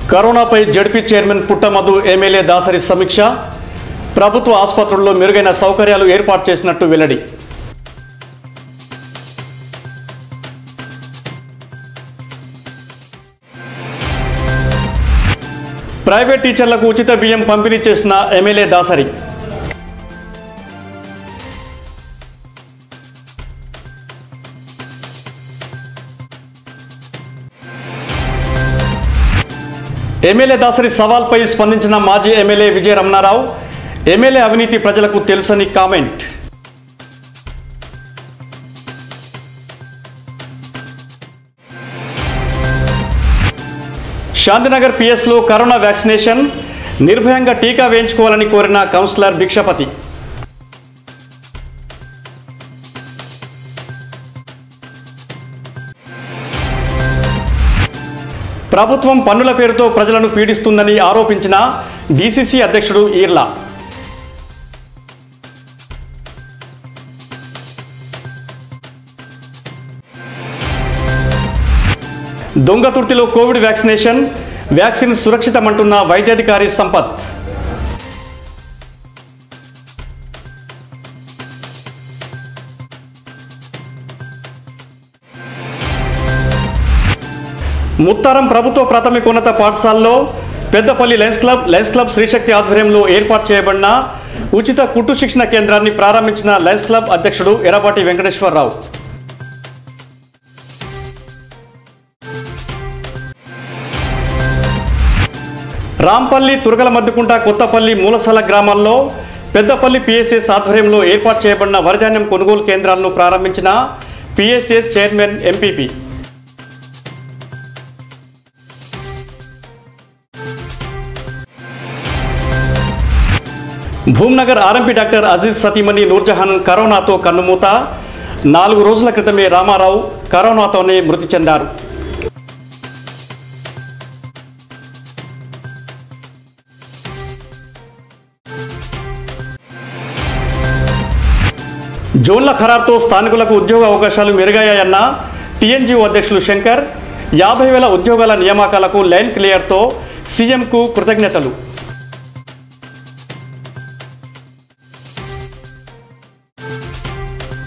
కరోనాపై ZP chairman Puttamadhu MLA Dasari సమీక్ష ప్రభుత్వ ఆసుపత్రుల్లో మెరుగైన సౌకర్యాలు ఏర్పాటు చేసినట్టు వెల్లడి ప్రైవేట్ టీచర్లకు ఉచిత బియ్యం పంపిణీ చేసిన ఎమ్మెల్యే దాసరి ఎమ్మెల్యే దాసరి సవాల్పై స్పందించిన మాజీ ఎమ్మెల్యే విజయ రమణారావు ఎమ్మెల్యే అవినీతి ప్రజలకు తెలుసని కామెంట్ శాంతినగర్ పిఎస్లో కరోనా వ్యాక్సినేషన్ నిర్భయంగా టీకా వేయించుకోవాలని కోరిన కౌన్సిలర్ భిక్షపతి ప్రభుత్వం పన్నుల పేరుతో ప్రజలను పీడిస్తుందని ఆరోపించిన డీసీసీ అధ్యక్షుడు ఈర్లా దొంగతుర్తిలో కోవిడ్ వ్యాక్సినేషన్ వ్యాక్సిన్ సురక్షితమంటున్న వైద్యాధికారి సంపత్ ముత్తారం ప్రభుత్వ ప్రాథమికోన్నత పాఠశాలలో Peddapalli Lions Club Lions Club Srishakti ఆధ్వర్యంలో ఏర్పాటు చేయబడిన ఉచిత కుట్టు శిక్షణ కేంద్రాన్ని ప్రారంభించిన లయన్స్ క్లబ్ అధ్యక్షుడు ఎర్రపాటి వెంకటేశ్వరరావు రాంపల్లి తురగల మద్దుకుంట కొత్తపల్లి మూలసల గ్రామాల్లో పెద్దపల్లి పిఎస్ఎస్ ఆధ్వర్యంలో ఏర్పాటు చేయబడిన వరధాన్యం కొనుగోలు కేంద్రాలను ప్రారంభించిన PSS chairman MPP Bhumnagar RMP doctor Aziz సతీమణి నూర్జహాన్ కరోనాతో కన్నుమూత నాలుగు రోజుల క్రితమే రామారావు కరోనాతోనే మృతి చెందారు జోన్ల ఖరారుతో స్థానికులకు ఉద్యోగ అవకాశాలు మెరుగయ్యాయన్న టీఎన్జీఓ అధ్యక్షులు శంకర్ యాభై వేల ఉద్యోగాల నియామకాలకు లైన్ క్లియర్తో సీఎంకు కృతజ్ఞతలు